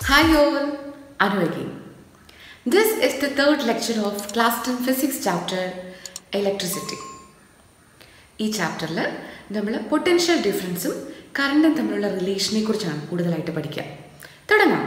Hi all, Anu again. This is the third lecture of Class 10 Physics chapter Electricity. ഈ ചാപ്റ്ററിൽ നമ്മൾ potential ഡിഫറൻസും കറണ്ടും തമ്മിലുള്ള റിലേഷനെ കുറിച്ചാണ് കൂടുതലായിട്ട് പഠിക്കുക തുടങ്ങാം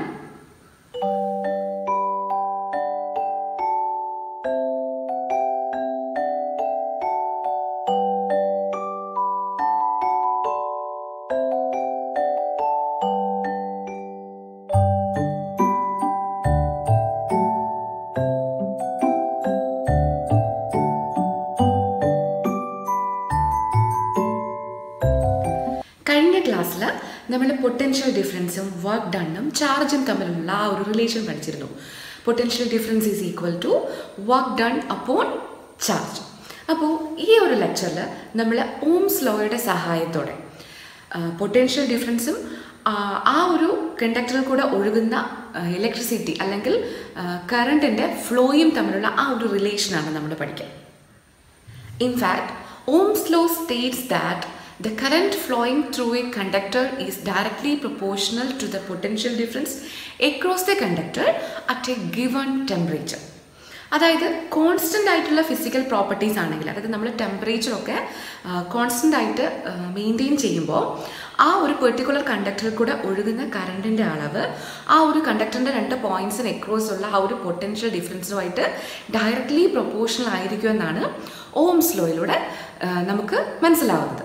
കഴിഞ്ഞ ക്ലാസ്സിൽ നമ്മൾ പൊട്ടൻഷ്യൽ ഡിഫറൻസും വർക്ക് ഡണ്ണും ചാർജും തമ്മിലുള്ള ആ ഒരു റിലേഷൻ പഠിച്ചിരുന്നു potential difference is equal to work done upon charge അപ്പോൾ ഈ ഒരു ലെക്ചറിൽ നമ്മൾ ഓംസ് ലോയുടെ സഹായത്തോടെ പൊട്ടൻഷ്യൽ ഡിഫറൻസും ആ ഒരു കണ്ടക്ടറിൽ കൂടെ ഒഴുകുന്ന ഇലക്ട്രിസിറ്റി അല്ലെങ്കിൽ കറണ്ടിൻ്റെ ഫ്ലോയും തമ്മിലുള്ള ആ ഒരു റിലേഷനാണ് നമ്മൾ പഠിക്കുക In fact, Ohm's law states that the current flowing through a conductor is directly proportional to the potential difference across the conductor at a given temperature. അതായത് കോൺസ്റ്റൻ്റ് ആയിട്ടുള്ള ഫിസിക്കൽ പ്രോപ്പർട്ടീസ് ആണെങ്കിൽ അതായത് നമ്മൾ ടെമ്പറേച്ചറൊക്കെ കോൺസ്റ്റൻ്റ് ആയിട്ട് മെയിൻറ്റെയിൻ ചെയ്യുമ്പോൾ ആ ഒരു particular കണ്ടക്ടറിൽ കൂടെ ഒഴുകുന്ന കറണ്ടിൻ്റെ അളവ് ആ ഒരു കണ്ടക്ടറിൻ്റെ രണ്ട് പോയിൻറ്റ്സിന് എക്രോസ് ഉള്ള ആ ഒരു പൊട്ടൻഷ്യൽ ഡിഫറൻസുമായിട്ട് ഡയറക്റ്റ്ലി പ്രൊപ്പോർഷണൽ ആയിരിക്കും എന്നാണ് ഓംസ് ലോയിലൂടെ നമുക്ക് മനസ്സിലാവുന്നത്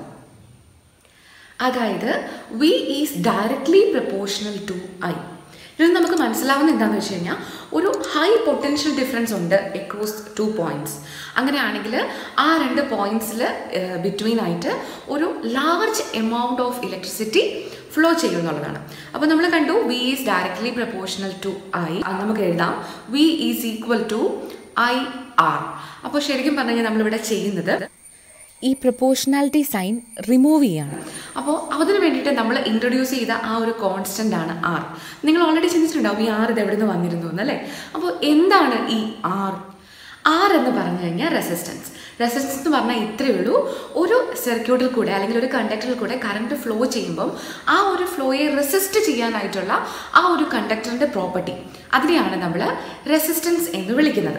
അതായത് V is directly proportional to I ഇത് നമുക്ക് മനസ്സിലാവുന്ന എന്താണെന്ന് വെച്ച് കഴിഞ്ഞാൽ ഒരു ഹൈ പൊട്ടൻഷ്യൽ ഡിഫറൻസ് ഉണ്ട് എക്രോസ് ടു പോയിന്റ്സ് അങ്ങനെയാണെങ്കിൽ ആ രണ്ട് പോയിന്റ്സിൽ ബിറ്റ്വീൻ ആയിട്ട് ഒരു large amount of electricity flow ചെയ്യും എന്നുള്ളതാണ് അപ്പോൾ നമ്മൾ കണ്ടു V is directly proportional to I നമുക്ക് എഴുതാം V is equal to I R അപ്പോൾ ശരിക്കും പറഞ്ഞു കഴിഞ്ഞാൽ നമ്മളിവിടെ ചെയ്യുന്നത് ഈ പ്രപ്പോർഷണാലിറ്റി സൈൻ റിമൂവ് ചെയ്യാണ് അപ്പോൾ അതിന് വേണ്ടിയിട്ട് നമ്മൾ ഇൻട്രൊഡ്യൂസ് ചെയ്ത ആ ഒരു കോൺസ്റ്റൻ്റ് ആണ് ആർ നിങ്ങൾ ഓൾറെഡി ചിന്തിച്ചിട്ടുണ്ടാവും ഈ ആർ ഇത് എവിടെ നിന്ന് വന്നിരുന്നു എന്നല്ലേ അപ്പോൾ എന്താണ് ഈ ആർ ആർ എന്ന് പറഞ്ഞു കഴിഞ്ഞാൽ റെസിസ്റ്റൻസ് റെസിസ്റ്റൻസ് എന്ന് പറഞ്ഞാൽ ഇത്രയേ ഉള്ളൂ ഒരു സർക്യൂട്ടിൽ കൂടെ അല്ലെങ്കിൽ ഒരു കണ്ടക്ടറിൽ കൂടെ കറണ്ട് ഫ്ലോ ചെയ്യുമ്പം ആ ഒരു ഫ്ലോയെ റെസിസ്റ്റ് ചെയ്യാനായിട്ടുള്ള ആ ഒരു കണ്ടക്ടറിൻ്റെ പ്രോപ്പർട്ടി അതിനെയാണ് നമ്മൾ റെസിസ്റ്റൻസ് എന്ന് വിളിക്കുന്നത്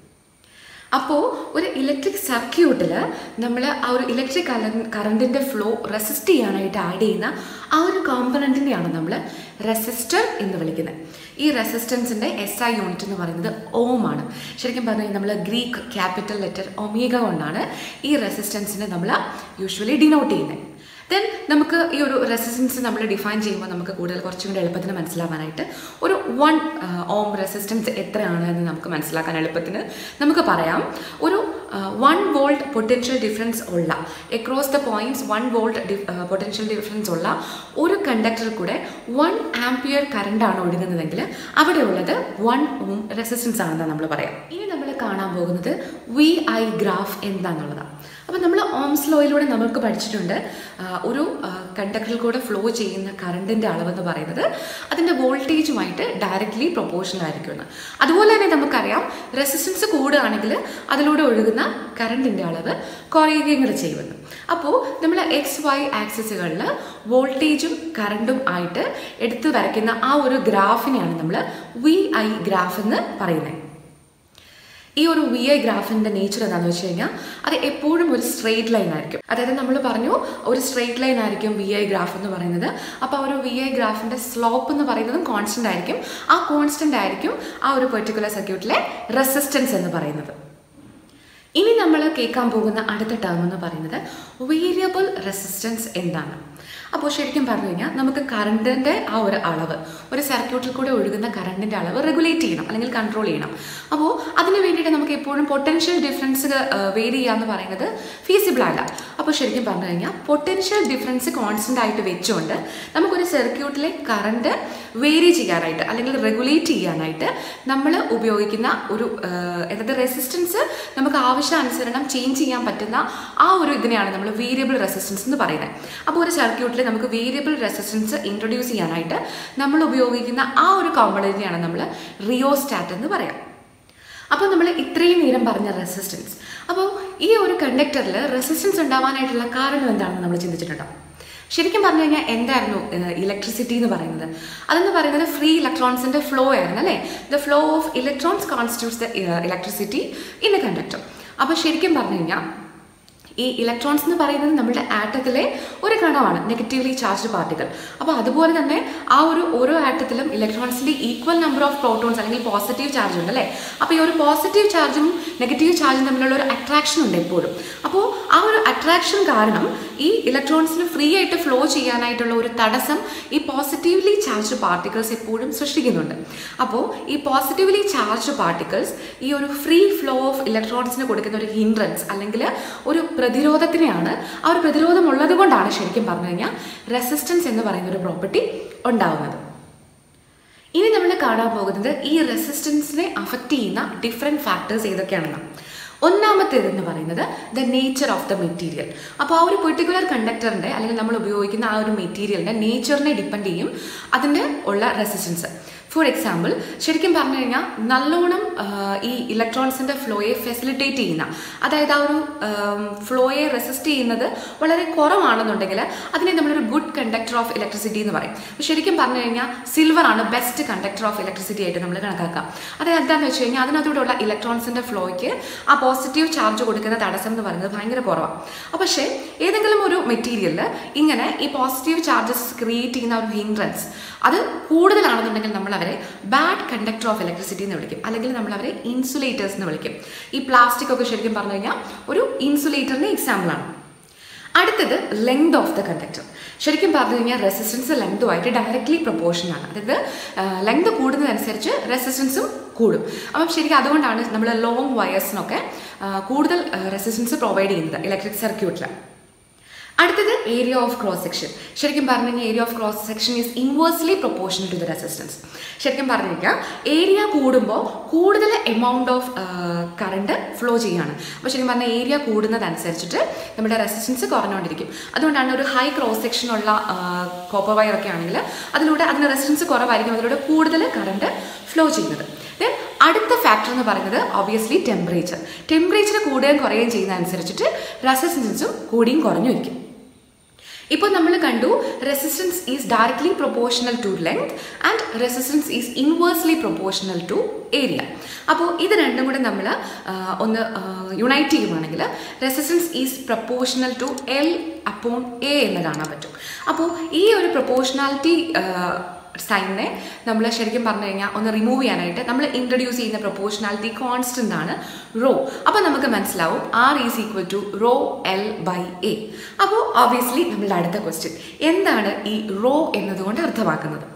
അപ്പോൾ ഒരു ഇലക്ട്രിക് സർക്യൂട്ടിൽ നമ്മൾ ആ ഒരു ഇലക്ട്രിക് കറണ്ടിൻ്റെ ഫ്ലോ റെസിസ്റ്റ് ചെയ്യാനായിട്ട് ആഡ് ചെയ്യുന്ന ആ ഒരു കോമ്പണൻറ്റിനെയാണ് നമ്മൾ റെസിസ്റ്റർ എന്ന് വിളിക്കുന്നത് ഈ റെസിസ്റ്റൻസിൻ്റെ എസ് ഐ യൂണിറ്റ് എന്ന് പറയുന്നത് ഓം ആണ് ശരിക്കും പറഞ്ഞു കഴിഞ്ഞാൽ നമ്മൾ ഗ്രീക്ക് ക്യാപിറ്റൽ ലെറ്റർ ഒമേഗ കൊണ്ടാണ് ഈ റെസിസ്റ്റൻസിനെ നമ്മൾ യൂഷ്വലി ഡിനോട്ട് ചെയ്യുന്നത് ദെൻ നമുക്ക് ഈ ഒരു റെസിസ്റ്റൻസ് നമ്മൾ ഡിഫൈൻ ചെയ്യുമ്പോൾ നമുക്ക് കൂടുതൽ കുറച്ചും കൂടി എളുപ്പത്തിന് മനസ്സിലാവാനായിട്ട് ഒരു വൺ ഓം റെസിസ്റ്റൻസ് എത്രയാണ് എന്ന് നമുക്ക് മനസ്സിലാക്കാൻ എളുപ്പത്തിന് നമുക്ക് പറയാം ഒരു വൺ വോൾട്ട് പൊട്ടൻഷ്യൽ ഡിഫറൻസ് ഉള്ള across the points one volt potential difference ഉള്ള ഒരു കണ്ടക്ടറിൽ കൂടെ വൺ ആംപിയർ കറണ്ടാണ് ഒഴുകുന്നതെങ്കിൽ അവിടെ ഉള്ളത് വൺ ഓം റെസിസ്റ്റൻസ് ആണെന്ന് നമ്മൾ പറയാം ഇനി നമ്മൾ കാണാൻ പോകുന്നത് വി ഐ ഗ്രാഫ് എന്താണെന്നുള്ളതാണ് അപ്പോൾ നമ്മൾ ഓംസ് ലോയിലൂടെ നമുക്ക് പഠിച്ചിട്ടുണ്ട് ഒരു കണ്ടക്ടറിൽ കൂടെ ഫ്ലോ ചെയ്യുന്ന കറണ്ടിൻ്റെ അളവെന്ന് പറയുന്നത് അതിൻ്റെ വോൾട്ടേജുമായിട്ട് ഡയറക്റ്റ്ലി പ്രൊപ്പോർഷണൽ ആയിരിക്കുമെന്ന് അതുപോലെ തന്നെ നമുക്കറിയാം റെസിസ്റ്റൻസ് കൂടുകയാണെങ്കിൽ അതിലൂടെ ഒഴുകുന്ന കറണ്ടിൻ്റെ അളവ് കുറയുകയും കൂടെ ചെയ്യുമെന്ന് അപ്പോൾ നമ്മൾ എക്സ് വൈ ആക്സിസുകളിൽ വോൾട്ടേജും കറണ്ടും ആയിട്ട് എടുത്തു വരയ്ക്കുന്ന ആ ഒരു ഗ്രാഫിനെയാണ് നമ്മൾ വി ഐ ഗ്രാഫ് എന്ന് പറയുന്നത് ഈ ഒരു വി ഐ ഗ്രാഫിൻ്റെ നേച്ചർ എന്താണെന്ന് വെച്ച് കഴിഞ്ഞാൽ അത് എപ്പോഴും ഒരു സ്ട്രെയിറ്റ് ലൈൻ ആയിരിക്കും അതായത് നമ്മൾ പറഞ്ഞു ഒരു സ്ട്രെയിറ്റ് ലൈൻ ആയിരിക്കും വി ഐ ഗ്രാഫ് എന്ന് പറയുന്നത് അപ്പോൾ ഒരു വി ഐ ഗ്രാഫിൻ്റെ സ്ലോപ്പ് എന്ന് പറയുന്നതും കോൺസ്റ്റൻ്റ് ആയിരിക്കും ആ കോൺസ്റ്റൻ്റ് ആയിരിക്കും ആ ഒരു പെർട്ടിക്കുലർ സർക്യൂട്ടിലെ റെസിസ്റ്റൻസ് എന്ന് പറയുന്നത് ഇനി നമ്മൾ കേൾക്കാൻ പോകുന്ന അടുത്ത ടേം എന്ന് പറയുന്നത് വേരിയബിൾ റെസിസ്റ്റൻസ് എന്താണ് അപ്പോൾ ശരിക്കും പറഞ്ഞു കഴിഞ്ഞാൽ നമുക്ക് കറണ്ടിൻ്റെ ആ ഒരു അളവ് ഒരു സർക്യൂട്ടിൽ കൂടെ ഒഴുകുന്ന കറണ്ടിൻ്റെ അളവ് റെഗുലേറ്റ് ചെയ്യണം അല്ലെങ്കിൽ കൺട്രോൾ ചെയ്യണം അപ്പോൾ അതിന് വേണ്ടിയിട്ട് നമുക്ക് എപ്പോഴും പൊട്ടൻഷ്യൽ ഡിഫറൻസ് വേരി ചെയ്യുക എന്ന് പറയുന്നത് ഫീസിബിൾ അല്ല അപ്പോൾ ശരിക്കും പറഞ്ഞു കഴിഞ്ഞാൽ പൊട്ടൻഷ്യൽ ഡിഫറൻസ് കോൺസ്റ്റൻ്റ് ആയിട്ട് വെച്ചുകൊണ്ട് നമുക്കൊരു സർക്യൂട്ടിലെ കറണ്ട് വേരി ചെയ്യാനായിട്ട് അല്ലെങ്കിൽ റെഗുലേറ്റ് ചെയ്യാനായിട്ട് നമ്മൾ ഉപയോഗിക്കുന്ന ഒരു അതായത് റെസിസ്റ്റൻസ് നമുക്ക് ആവശ്യാനുസരണം ചേഞ്ച് ചെയ്യാൻ പറ്റുന്ന ആ ഒരു ഇതിനെയാണ് നമ്മൾ വേരിയബിൾ റെസിസ്റ്റൻസ് എന്ന് പറയുന്നത് അപ്പോൾ ഒരു സർക്യൂട്ടിൽ നമുക്ക് വേരിയബിൾ റെസിസ്റ്റൻസ് ഇൻട്രൊഡ്യൂസ് ചെയ്യാനായിട്ട് നമ്മൾ ഉപയോഗിക്കുന്ന ആ ഒരു കോമ്പണൻറ്റിനെയാണ് നമ്മൾ റിയോസ്റ്റാറ്റ് എന്ന് പറയാം അപ്പോൾ നമ്മൾ ഇത്രയും നേരം പറഞ്ഞ റെസിസ്റ്റൻസ് അപ്പോൾ ഈ ഒരു കണ്ടക്ടറിൽ റെസിസ്റ്റൻസ് ഉണ്ടാവാനായിട്ടുള്ള കാരണം എന്താണെന്ന് നമ്മൾ ചിന്തിച്ചിട്ടുണ്ടോ ശരിക്കും പറഞ്ഞു കഴിഞ്ഞാൽ എന്തായിരുന്നു ഇലക്ട്രിസിറ്റി എന്ന് പറയുന്നത് അതെന്ന് പറയുന്നത് ഫ്രീ ഇലക്ട്രോൺസിന്റെ ഫ്ലോ ആയിരുന്നു അല്ലേ the flow of electrons constitutes the electricity in a conductor അപ്പോൾ ശരിക്കും പറഞ്ഞു കഴിഞ്ഞാൽ ഈ ഇലക്ട്രോൺസ് എന്ന് പറയുന്നത് നമ്മുടെ ആറ്റത്തിലെ ഒരു കണമാണ് നെഗറ്റീവ്ലി ചാർജ്ഡ് പാർട്ടികൾ അപ്പോൾ അതുപോലെ തന്നെ ആ ഒരു ഓരോ ആറ്റത്തിലും ഇലക്ട്രോൺസിൻ്റെ ഈക്വൽ നമ്പർ ഓഫ് പ്രോട്ടോൺസ് അല്ലെങ്കിൽ പോസിറ്റീവ് ചാർജ് ഉണ്ട് അല്ലേ അപ്പോൾ ഈ ഒരു പോസിറ്റീവ് ചാർജും നെഗറ്റീവ് ചാർജും തമ്മിലുള്ള ഒരു അട്രാക്ഷൻ ഉണ്ട് എപ്പോഴും അപ്പോൾ ആ ഒരു അട്രാക്ഷൻ കാരണം ഈ ഇലക്ട്രോൺസിന് ഫ്രീ ആയിട്ട് ഫ്ലോ ചെയ്യാനായിട്ടുള്ള ഒരു തടസ്സം ഈ പോസിറ്റീവ്ലി ചാർജ്ഡ് പാർട്ടിക്കിൾസ് എപ്പോഴും സൃഷ്ടിക്കുന്നുണ്ട് അപ്പോൾ ഈ പോസിറ്റീവ്ലി ചാർജ്ഡ് പാർട്ടിക്കിൾസ് ഈ ഒരു ഫ്രീ ഫ്ലോ ഓഫ് ഇലക്ട്രോൺസിന് കൊടുക്കുന്ന ഒരു ഹിൻഡ്രൻസ് അല്ലെങ്കിൽ ഒരു പ്രതിരോധത്തിനെയാണ് ആ ഒരു പ്രതിരോധം ഉള്ളത് കൊണ്ടാണ് ശരിക്കും പറഞ്ഞു കഴിഞ്ഞാൽ റെസിസ്റ്റൻസ് എന്ന് പറയുന്ന ഒരു പ്രോപ്പർട്ടി ഉണ്ടാവുന്നത് ഇനി നമ്മൾ കാണാൻ പോകുന്നത് ഈ റെസിസ്റ്റൻസിനെ അഫക്റ്റ് ചെയ്യുന്ന ഡിഫറെൻറ്റ് ഫാക്ടേഴ്സ് ഏതൊക്കെയാണെന്ന് ഒന്നാമത്തേതെന്ന് പറയുന്നത് the nature of the material അപ്പോൾ ആ ഒരു പെർട്ടിക്കുലർ കണ്ടക്ടറിൻ്റെ അല്ലെങ്കിൽ നമ്മൾ ഉപയോഗിക്കുന്ന ആ ഒരു മെറ്റീരിയലിൻ്റെ നേച്ചറിനെ ഡിപ്പെൻഡ് ചെയ്യും അതിൻ്റെ ഉള്ള റെസിസ്റ്റൻസ് ഫോർ എക്സാമ്പിൾ ശരിക്കും പറഞ്ഞു കഴിഞ്ഞാൽ നല്ലോണം ഈ ഇലക്ട്രോൺസിൻ്റെ ഫ്ലോയെ ഫെസിലിറ്റേറ്റ് ചെയ്യുന്ന അതായത് ആ ഒരു ഫ്ലോയെ റെസിസ്റ്റ് ചെയ്യുന്നത് വളരെ കുറവാണെന്നുണ്ടെങ്കിൽ അതിനെ നമ്മളൊരു ഗുഡ് കണ്ടക്ടർ ഓഫ് ഇലക്ട്രിസിറ്റി എന്ന് പറയും ശരിക്കും പറഞ്ഞു കഴിഞ്ഞാൽ സിൽവർ ആണ് ബെസ്റ്റ് കണ്ടക്ടർ ഓഫ് ഇലക്ട്രിസിറ്റി ആയിട്ട് നമ്മൾ കണക്കാക്കാം അതായത് എന്താണെന്ന് വെച്ച് കഴിഞ്ഞാൽ അതിനകത്തൂടെയുള്ള ഇലക്ട്രോൺസിൻ്റെ ഫ്ലോയ്ക്ക് ആ പോസിറ്റീവ് ചാർജ് കൊടുക്കുന്ന തടസ്സം എന്ന് പറയുന്നത് ഭയങ്കര കുറവാണ് അപ്പോൾ പക്ഷേ ഏതെങ്കിലും ഒരു മെറ്റീരിയലിൽ ഇങ്ങനെ ഈ പോസിറ്റീവ് ചാർജസ് ക്രിയേറ്റ് ചെയ്യുന്ന ഒരു ഹിൻഡ്രൻസ് അത് കൂടുതലാണെന്നുണ്ടെങ്കിൽ നമ്മൾ അവരെ ബാഡ് കണ്ടക്ടർ ഓഫ് ഇലക്ട്രിസിറ്റി എന്ന് വിളിക്കും അല്ലെങ്കിൽ നമ്മൾ അവരെ ഇൻസുലേറ്റേഴ്സ് എന്ന് വിളിക്കും ഈ പ്ലാസ്റ്റിക് ഒക്കെ ശരിക്കും പറഞ്ഞു കഴിഞ്ഞാൽ ഒരു ഇൻസുലേറ്ററിൻ്റെ എക്സാമ്പിളാണ് അടുത്തത് ലെങ്ത് ഓഫ് ദ കണ്ടക്ടർ ശരിക്കും പറഞ്ഞു കഴിഞ്ഞാൽ റെസിസ്റ്റൻസ് ലെങ്തുമായിട്ട് ഡയറക്റ്റ്ലി പ്രൊപ്പോർഷൻ ആണ് അതായത് ലെങ്ത് കൂടുന്നതനുസരിച്ച് റെസിസ്റ്റൻസും കൂടും അപ്പം ശരിക്കും അതുകൊണ്ടാണ് നമ്മൾ ലോങ് വയേഴ്സിനൊക്കെ കൂടുതൽ റെസിസ്റ്റൻസ് പ്രൊവൈഡ് ചെയ്യുന്നത് ഇലക്ട്രിക് സർക്യൂട്ടിൽ അടുത്തത് ഏരിയ ഓഫ് ക്രോസ് സെക്ഷൻ ശരിക്കും പറഞ്ഞു കഴിഞ്ഞാൽ area of cross section is inversely proportional to the resistance ശരിക്കും പറഞ്ഞു കഴിഞ്ഞാൽ ഏരിയ കൂടുമ്പോൾ കൂടുതൽ എമൗണ്ട് ഓഫ് കറണ്ട് ഫ്ലോ ചെയ്യാണ് അപ്പോൾ ശരിക്കും പറഞ്ഞാൽ ഏരിയ കൂടുന്നതനുസരിച്ചിട്ട് നമ്മുടെ റെസിസ്റ്റൻസ് കുറഞ്ഞുകൊണ്ടിരിക്കും അതുകൊണ്ടാണ് ഒരു ഹൈ ക്രോസ് സെക്ഷൻ ഉള്ള കോപ്പർ വയർ ഒക്കെ ആണെങ്കിൽ അതിലൂടെ അതിന് റെസിസ്റ്റൻസ് കുറവായിരിക്കും അതിലൂടെ കൂടുതൽ കറണ്ട് ഫ്ലോ ചെയ്യുന്നത് ദെൻ അടുത്ത ഫാക്ടർ എന്ന് പറയുന്നത് ഒബിയസ്ലി ടെമ്പറേച്ചർ ടെമ്പറേച്ചർ കൂടുകയും കുറയുകയും ചെയ്യുന്നതനുസരിച്ചിട്ട് റെസിസ്റ്റൻസും കൂടിയും കുറഞ്ഞു വയ്ക്കും ഇപ്പോൾ നമ്മൾ കണ്ടു resistance is directly proportional to length and resistance is inversely proportional to area അപ്പോൾ ഇത് രണ്ടും കൂടെ നമ്മൾ ഒന്ന് യുണൈറ്റ് ചെയ്യുവാണെങ്കിൽ resistance is proportional to L upon A എന്ന് കാണാൻ പറ്റും അപ്പോൾ ഈ ഒരു പ്രൊപ്പോർഷണാലിറ്റി സൈനിനെ നമ്മൾ ശരിക്കും പറഞ്ഞു കഴിഞ്ഞാൽ ഒന്ന് റിമൂവ് ചെയ്യാനായിട്ട് നമ്മൾ ഇൻട്രൊഡ്യൂസ് ചെയ്യുന്ന പ്രൊപ്പോർഷണാലിറ്റി കോൺസ്റ്റൻ്റ് ആണ് റോ അപ്പോൾ നമുക്ക് മനസ്സിലാവും R is equal to rho L by A അപ്പോൾ ഓബിയസ്ലി നമ്മളുടെ അടുത്ത ക്വസ്റ്റ്യൻ എന്താണ് ഈ റോ എന്നതുകൊണ്ട് അർത്ഥമാക്കുന്നത്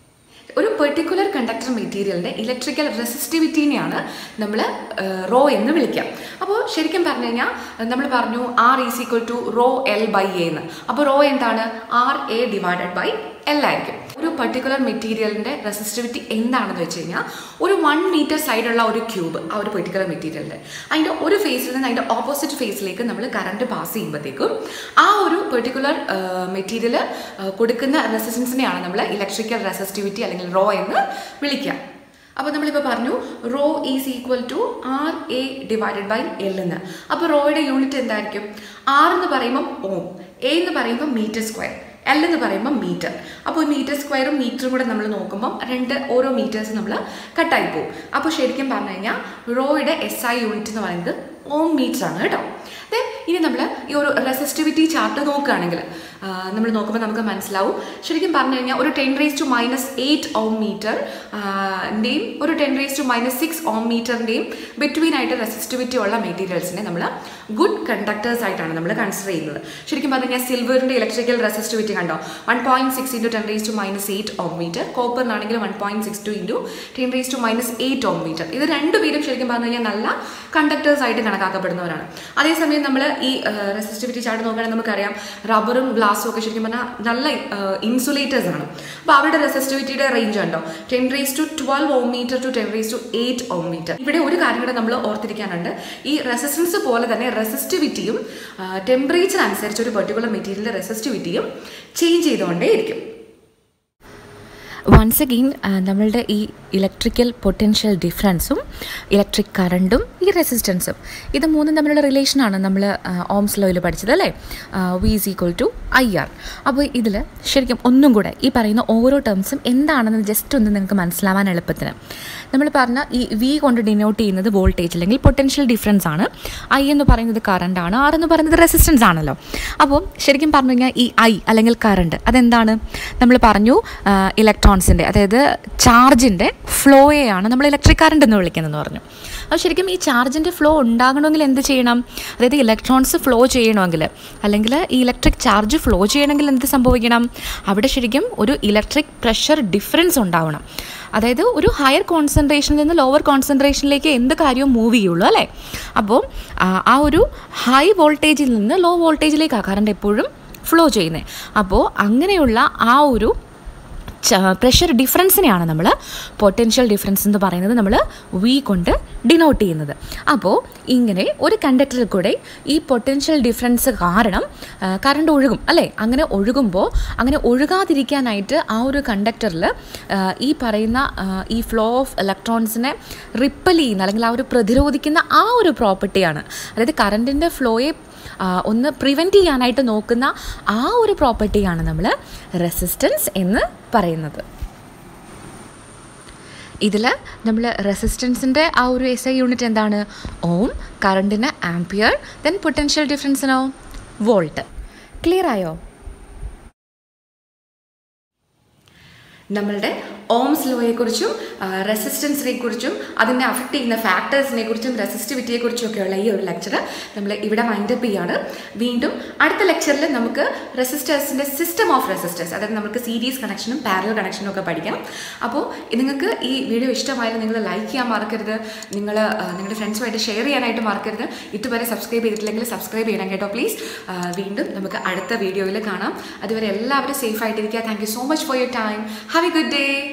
ഒരു പെർട്ടിക്കുലർ കണ്ടക്ടർ മെറ്റീരിയലിൻ്റെ ഇലക്ട്രിക്കൽ റെസിസ്റ്റിവിറ്റീനെയാണ് നമ്മൾ റോ എന്ന് വിളിക്കുക അപ്പോൾ ശരിക്കും പറഞ്ഞു കഴിഞ്ഞാൽ നമ്മൾ പറഞ്ഞു R is equal to rho L by A എന്ന് അപ്പോൾ റോ എന്താണ് R A divided by L ആയിരിക്കും ഒരു പർട്ടിക്കുലർ മെറ്റീരിയലിൻ്റെ റെസിസ്റ്റിവിറ്റി എന്താണെന്ന് വെച്ച് കഴിഞ്ഞാൽ ഒരു വൺ മീറ്റർ സൈഡുള്ള ഒരു ക്യൂബ് ആ ഒരു പെർട്ടിക്കുലർ മെറ്റീരിയലിൻ്റെ അതിൻ്റെ ഒരു ഫേസിൽ നിന്ന് അതിൻ്റെ ഓപ്പോസിറ്റ് ഫേസിലേക്ക് നമ്മൾ കറണ്ട് പാസ് ചെയ്യുമ്പോഴത്തേക്കും ആ ഒരു പെർട്ടിക്കുലർ മെറ്റീരിയൽ കൊടുക്കുന്ന റെസിസ്റ്റൻസിനെയാണ് നമ്മൾ ഇലക്ട്രിക്കൽ റെസിസ്റ്റിവിറ്റി അല്ലെങ്കിൽ റോ എന്ന് വിളിക്കുക അപ്പോൾ നമ്മളിപ്പോൾ പറഞ്ഞു rho is equal to R A divided by L എന്ന് അപ്പോൾ റോയുടെ യൂണിറ്റ് എന്തായിരിക്കും ആർ എന്ന് പറയുമ്പം ഓം എ എന്ന് പറയുമ്പോൾ മീറ്റർ സ്ക്വയർ എൽ എന്ന് പറയുമ്പോൾ മീറ്റർ അപ്പോൾ മീറ്റർ സ്ക്വയറും മീറ്ററും കൂടെ നമ്മൾ നോക്കുമ്പോൾ രണ്ട് ഓരോ മീറ്റേഴ്സ് നമ്മൾ കട്ടായി പോകും അപ്പോൾ ശരിക്കും പറഞ്ഞു കഴിഞ്ഞാൽ റോയുടെ എസ് ഐ യൂണിറ്റ് എന്ന് പറയുന്നത് ഓം മീറ്റർ ആണ് കേട്ടോ ദെൻ ഇനി നമ്മൾ ഈ ഒരു റെസിസ്റ്റിവിറ്റി ചാർട്ട് നോക്കുകയാണെങ്കിൽ നമ്മൾ നോക്കുമ്പോൾ നമുക്ക് മനസ്സിലാവും ശരിക്കും പറഞ്ഞു കഴിഞ്ഞാൽ ഒരു ten raise to minus eight ohm metre ൻ്റെയും ഒരു ten raise to minus six ohm മീറ്ററിൻ്റെയും ബിറ്റ്വീൻ ആയിട്ട് റെസിസ്റ്റിവിറ്റി ഉള്ള മെറ്റീരിയൽസിനെ നമ്മൾ ഗുഡ് കണ്ടക്ടേഴ്സ് ആയിട്ടാണ് നമ്മൾ കൺസിഡർ ചെയ്യുന്നത് ശരിക്കും പറഞ്ഞു കഴിഞ്ഞാൽ സിൽവറിൻ്റെ ഇലക്ട്രിക്കൽ റെസിസ്റ്റിവിറ്റി കണ്ടോ one point six into ten raise to minus eight ohm metre കോപ്പറിനാണെങ്കിൽ one point six two into ten raise to minus eight ohm metre ഇത് രണ്ടുപേരും ശരിക്കും പറഞ്ഞു കഴിഞ്ഞാൽ നല്ല കണ്ടക്ടേഴ്സ് ആയിട്ട് കണക്കാക്കപ്പെടുന്നവരാണ് അതേസമയം നമ്മൾ ഈ റെസിസ്റ്റിവിറ്റി ചാർട്ട് നോക്കുകയാണെങ്കിൽ നമുക്കറിയാം റബ്ബറും ഗ്ലാസും ഒക്കെ ശരിക്കും പറഞ്ഞാൽ നല്ല ഇൻസുലേറ്റേഴ്സ് ആണ് അപ്പോൾ അവരുടെ റെസിസ്റ്റിവിറ്റിയുടെ റേഞ്ച് ഉണ്ടോ ten raise to twelve ohm metre to ten raise to eight ohm metre ഇവിടെ ഒരു കാര്യം കൂടെ നമ്മൾ ഓർത്തിരിക്കാനുണ്ട് ഈ റെസിസ്റ്റൻസ് പോലെ തന്നെ റെസിസ്റ്റിവിറ്റിയും ടെമ്പറേച്ചർ അനുസരിച്ച് ഒരു പെർട്ടിക്കുലർ മെറ്റീരിയലിൻ്റെ റെസിസ്റ്റിവിറ്റിയും ചേഞ്ച് ചെയ്തുകൊണ്ടേയിരിക്കും വൺസ് അഗെയിൻ നമ്മളുടെ ഈ ഇലക്ട്രിക്കൽ പൊട്ടൻഷ്യൽ ഡിഫറൻസും ഇലക്ട്രിക് കറണ്ടും ഈ റെസിസ്റ്റൻസും ഇത് മൂന്നും തമ്മിലുള്ള റിലേഷനാണ് നമ്മൾ ഓംസ് ലോയിൽ പഠിച്ചത് അല്ലേ V is equal to I R അപ്പോൾ ഇതിൽ ശരിക്കും ഒന്നും കൂടെ ഈ പറയുന്ന ഓരോ ടേംസും എന്താണെന്ന് ജസ്റ്റ് ഒന്ന് നിങ്ങൾക്ക് മനസ്സിലാവാൻ എളുപ്പത്തിന് നമ്മൾ പറഞ്ഞ ഈ വി കൊണ്ട് ഡിനോട്ട് ചെയ്യുന്നത് വോൾട്ടേജ് അല്ലെങ്കിൽ പൊട്ടൻഷ്യൽ ഡിഫറൻസ് ആണ് ഐ എന്ന് പറയുന്നത് കറണ്ട് ആണ് ആർ എന്ന് പറയുന്നത് റെസിസ്റ്റൻസ് ആണല്ലോ അപ്പോൾ ശരിക്കും പറഞ്ഞു കഴിഞ്ഞാൽ ഈ ഐ അല്ലെങ്കിൽ കറണ്ട് അതെന്താണ് നമ്മൾ പറഞ്ഞു ഇലക്ട്രോൺസിൻ്റെ അതായത് ചാർജിൻ്റെ ഫ്ലോയെയാണ് നമ്മൾ ഇലക്ട്രിക് കറണ്ട് എന്ന് വിളിക്കുന്നതെന്ന് പറഞ്ഞു അപ്പോൾ ശരിക്കും ഈ ചാർജിൻ്റെ ഫ്ലോ ഉണ്ടാകണമെങ്കിൽ എന്ത് ചെയ്യണം അതായത് ഇലക്ട്രോൺസ് ഫ്ലോ ചെയ്യണമെങ്കിൽ അല്ലെങ്കിൽ ഈ ഇലക്ട്രിക് ചാർജ് ഫ്ലോ ചെയ്യണമെങ്കിൽ എന്ത് സംഭവിക്കണം അവിടെ ശരിക്കും ഒരു ഇലക്ട്രിക് പ്രഷർ ഡിഫറൻസ് ഉണ്ടാവണം അതായത് ഒരു ഹയർ കോൺസെൻട്രേഷനിൽ നിന്ന് ലോവർ കോൺസെൻട്രേഷനിലേക്ക് എന്ത് കാര്യവും മൂവ് ചെയ്യുള്ളൂ അല്ലേ അപ്പോൾ ആ ഒരു ഹൈ വോൾട്ടേജിൽ നിന്ന് ലോ വോൾട്ടേജിലേക്കാണ് കറണ്ട് എപ്പോഴും ഫ്ലോ ചെയ്യുന്നത് അപ്പോൾ അങ്ങനെയുള്ള ആ ഒരു പ്രഷർ ഡിഫറൻസിനെയാണ് നമ്മൾ പൊട്ടൻഷ്യൽ ഡിഫറൻസ് എന്ന് പറയുന്നത് നമ്മൾ വി കൊണ്ട് ഡിനോട്ട് ചെയ്യുന്നത് അപ്പോൾ ഇങ്ങനെ ഒരു കണ്ടക്ടറിൽ കൂടെ ഈ പൊട്ടൻഷ്യൽ ഡിഫറൻസ് കാരണം കറണ്ട് ഒഴുകും അല്ലേ അങ്ങനെ ഒഴുകുമ്പോൾ അങ്ങനെ ഒഴുകാതിരിക്കാനായിട്ട് ആ ഒരു കണ്ടക്ടറിൽ ഈ പറയുന്ന ഈ ഫ്ലോ ഓഫ് ഇലക്ട്രോൺസിനെ റിപ്പൽ ചെയ്യുന്ന അല്ലെങ്കിൽ ആ ഒരു പ്രതിരോധിക്കുന്ന ആ ഒരു പ്രോപ്പർട്ടിയാണ് അതായത് കറണ്ടിൻ്റെ ഫ്ലോയെ ഒന്ന് പ്രിവെൻറ്റ് ചെയ്യാനായിട്ട് നോക്കുന്ന ആ ഒരു പ്രോപ്പർട്ടിയാണ് നമ്മൾ റെസിസ്റ്റൻസ് എന്ന് പറയുന്നത് ഇതിൽ നമ്മൾ റെസിസ്റ്റൻസിൻ്റെ ആ ഒരു എസ് ഐ യൂണിറ്റ് എന്താണ് ഓം കറണ്ടിന് ആംപിയർ ദെൻ പൊട്ടൻഷ്യൽ ഡിഫറൻസിനോ വോൾട്ട് ക്ലിയർ ആയോ നമ്മളുടെ ഓംസ് ലോയെക്കുറിച്ചും റെസിസ്റ്റൻസിനെ കുറിച്ചും അതിനെ അഫക്റ്റ് ചെയ്യുന്ന ഫാക്ടേഴ്സിനെ കുറിച്ചും റെസിസ്റ്റിവിറ്റിയെ കുറിച്ചൊക്കെയുള്ള ഈ ഒരു ലെക്ചർ നമ്മൾ ഇവിടെ മൈൻഡപ്പ് ചെയ്യാണ് വീണ്ടും അടുത്ത ലെക്ചറിൽ നമുക്ക് റെസിസ്റ്റേഴ്സിൻ്റെ സിസ്റ്റം ഓഫ് റെസിസ്റ്റേഴ്സ് അതായത് നമുക്ക് സീരീസ് കണക്ഷനും പാരലൽ കണക്ഷനും ഒക്കെ പഠിക്കാം അപ്പോൾ നിങ്ങൾക്ക് ഈ വീഡിയോ ഇഷ്ടമായാലും നിങ്ങൾ ലൈക്ക് ചെയ്യാൻ മറക്കരുത് നിങ്ങൾ നിങ്ങളുടെ ഫ്രണ്ട്സുമായിട്ട് ഷെയർ ചെയ്യാനായിട്ട് മറക്കരുത് ഇതുവരെ സബ്സ്ക്രൈബ് ചെയ്തിട്ടില്ലെങ്കിൽ സബ്സ്ക്രൈബ് ചെയ്യണം കേട്ടോ പ്ലീസ് വീണ്ടും നമുക്ക് അടുത്ത വീഡിയോയിൽ കാണാം അതുവരെ എല്ലാവരും സേഫ് ആയിട്ടിരിക്കുക thank you so much for your time have a good day